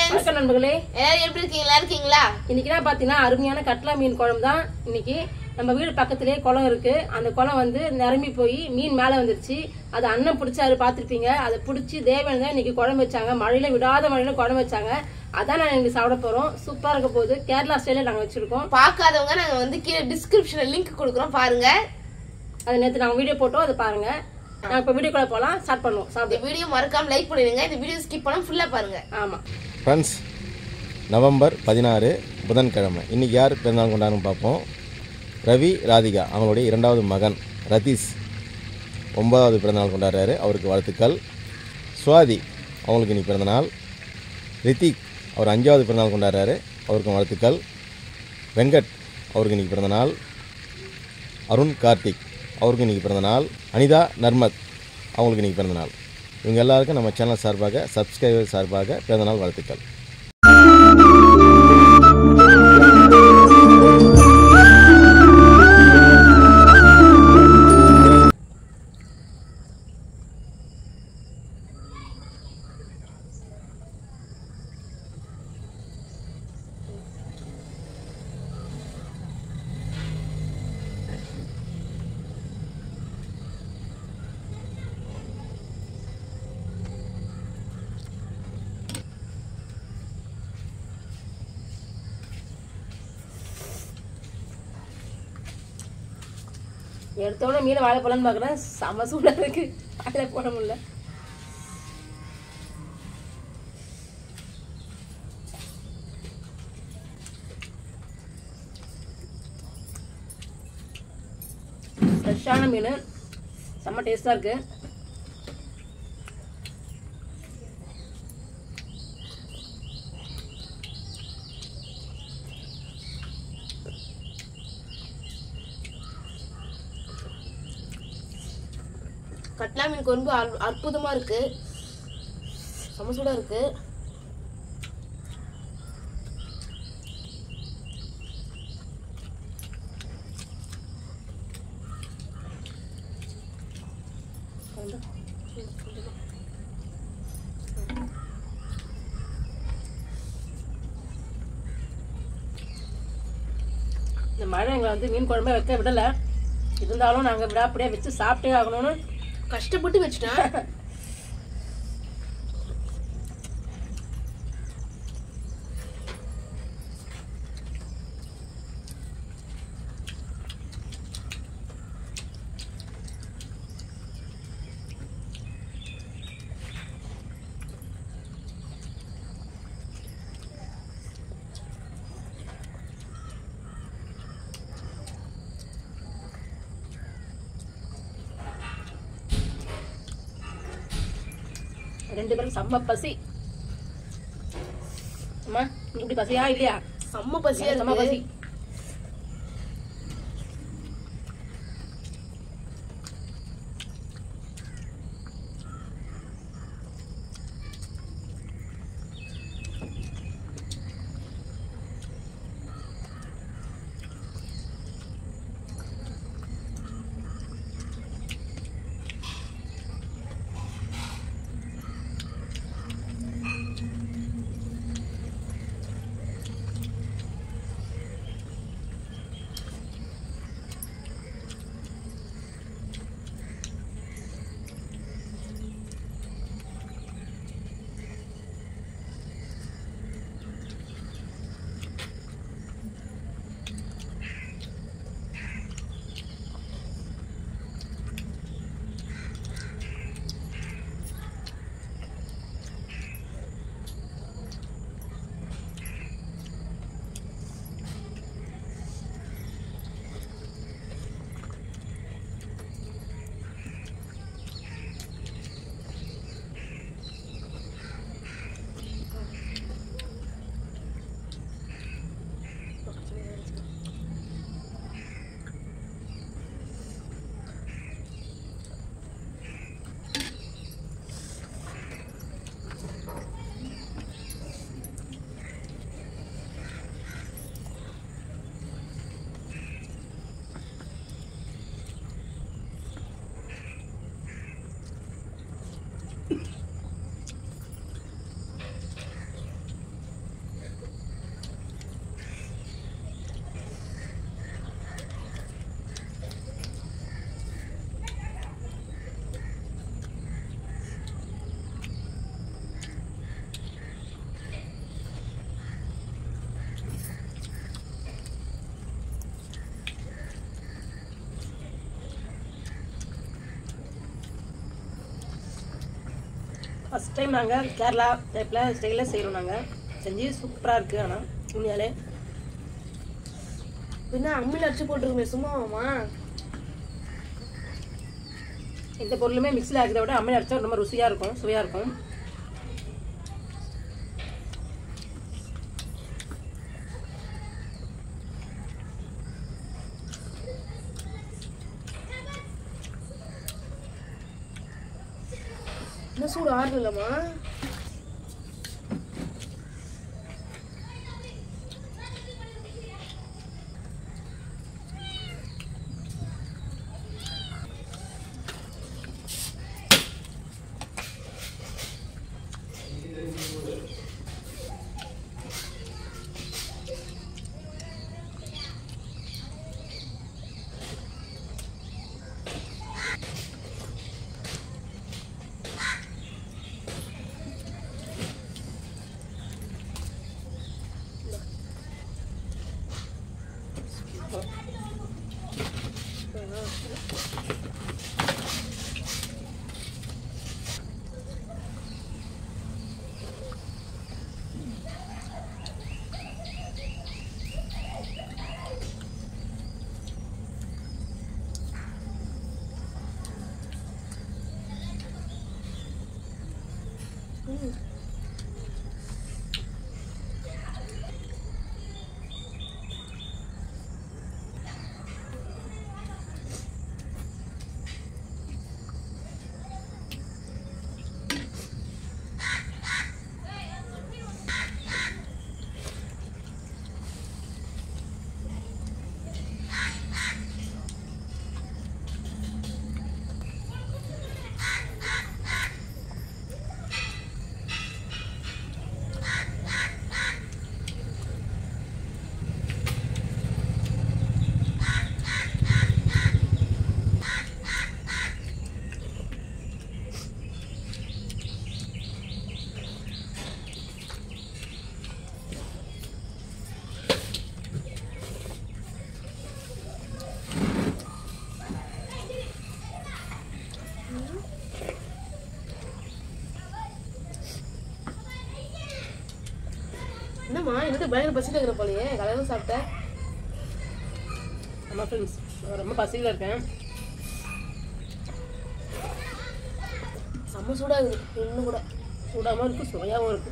friends வணக்கம் நண்பர்களே எல்லாரும் எப்படி இருக்கீங்களா இருக்கீங்களா இன்னைக்கு தான் பாத்தீங்கன்னா அருமையான கட்லா மீன் குழம்பு தான் இன்னைக்கு நம்ம வீடு பக்கத்திலேயே குளம் இருக்கு அந்த குளம் வந்து நிரம்பி போய் மீன் மேல வந்துருச்சு அது அண்ணன் பிடிச்சாரு பாத்திருப்பீங்க அதை பிடிச்சி தேவன் தான் இன்னைக்கு குழம்பு வச்சாங்க மழையில விடாத மழையில குழம்பு வச்சாங்க அதான் நாங்க இன்னைக்கு சாப்பிட போறோம் சூப்பரா இருக்க போகுது கேரளா ஸ்டைல நாங்க வச்சிருக்கோம் பார்க்காதவங்க நாங்க வந்து கீழே டிஸ்கிரிப்ஷன்ல லிங்க் கொடுக்குறோம் பாருங்க அது நேத்து நாங்க வீடியோ போட்டோம் அதை பாருங்க நாங்க இப்ப வீடியோக்குள்ள போலாம் ஸ்டார்ட் பண்ணுவோம் இந்த சாப்பிடு வீடியோ மறக்காம லைக் பண்ணிடுங்க இந்த வீடியோ ஸ்கிப் பண்ணாம ஃபுல்லா பாருங்க ஆமா ஃப்ரெண்ட்ஸ் நவம்பர் பதினாறு புதன்கிழமை இன்றைக்கி யார் பிறந்தநாள் கொண்டாடுன்னு பார்ப்போம் ரவி ராதிகா அவங்களுடைய இரண்டாவது மகன் ரதீஷ் ஒன்பதாவது பிறந்தநாள் கொண்டாடுறாரு அவருக்கு வாழ்த்துக்கள் சுவாதி அவங்களுக்கு இன்னைக்கு பிறந்தநாள் ரித்திக் அவர் அஞ்சாவது பிறந்தநாள் கொண்டாடுறாரு அவருக்கும் வாழ்த்துக்கள் வெங்கட் அவருக்கு இன்னைக்கு பிறந்தநாள் அருண் கார்த்திக் அவருக்கு இன்றைக்கி பிறந்தநாள் அனிதா நர்மத் அவங்களுக்கு இன்றைக்கி பிறந்தநாள் இவங்க எல்லாருக்கும் நம்ம சேனல் சார்பாக சப்ஸ்கிரைபர் சார்பாக பிறந்தநாள் வாழ்த்துக்கள் எடுத்தோட மீன் வாழை போலான்னு பாக்குறேன் செம சூடா இருக்கு வாழை போட முடியல ஃப்ரெஷ்ஷான மீன் செம்ம டேஸ்டா இருக்கு கட்லா மீன் குழம்பு அற்- அற்புதமா இருக்கு சமசூடா இருக்கு இந்த மழை எங்களை வந்து மீன் குழம்பே வைக்க விடல இருந்தாலும் நாங்க விடாப்படியா வச்சு சாப்பிட்டே ஆகணும்னு கஷ்டப்பட்டு வச்சுட்டேன் ரெண்டு பேரும் செம்ம பசி அம்மா இப்படி பசியா இல்லையா செம்ம பசியா செம்ம பசி இருக்கு ஃபஸ்ட் டைம் நாங்கள் கேரளா டைப்பில் ஸ்டைலில் செய்கிறோம் நாங்கள் செஞ்சு சூப்பராக இருக்குது ஆனால் உண்மையாலே பின்ன அம்மியில் அடிச்சு போட்டுருக்குமே சும்மாவாமா எந்த பொருளுமே மிக்ஸில் அரைக்கிறத விட அம்மையில் அரைச்சா ரொம்ப ருசியாக இருக்கும் சுவையாக இருக்கும் என்ன சூடு ஆறுது இல்லம்மா என்னம்மா என்னது பயங்கர பசியில் இருக்கிற போலயே கலந்து சாப்பிட்டேன் ஆமாம் ஃப்ரெண்ட்ஸ் ரொம்ப பசியில் இருக்கேன் செம்ம சூடாக இருக்குது இன்னும் கூட சூடாகவும் இருக்குது சுவையாகவும் இருக்குது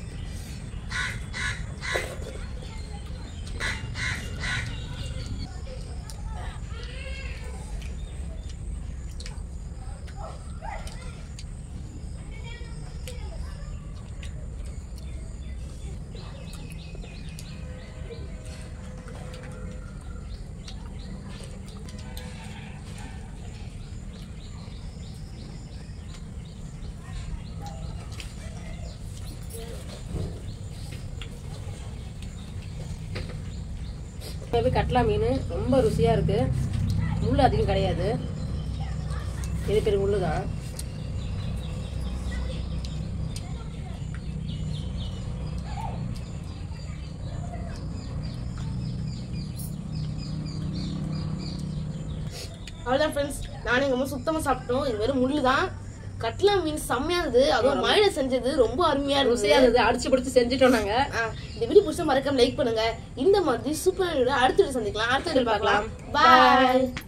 உண்மையாகவே கட்லா மீன் ரொம்ப ருசியாக இருக்குது முள் அதிகம் கிடையாது பெரிய பெரிய முள்ளு தான் அவ்வளோதான் ஃப்ரெண்ட்ஸ் நானும் எங்கள் அம்மா சுத்தமாக சாப்பிட்டோம் இது வெறும் முள்ளு தான் கட்லா மீன் செம்மையா இருந்தது அதுவும் மழையில செஞ்சது ரொம்ப அருமையா ருசியாக இருந்தது இருந்தது அடிச்சு பிடிச்சி செஞ்சுட்டோம் நாங்கள் ஆ, இந்த வீடியோ பிடிச்சா மறக்காம லைக் பண்ணுங்க இந்த மாதிரி சூப்பர் அடுத்த வீடியோ சந்திக்கலாம் அடுத்த வீடியோ பார்க்கலாம் பாய்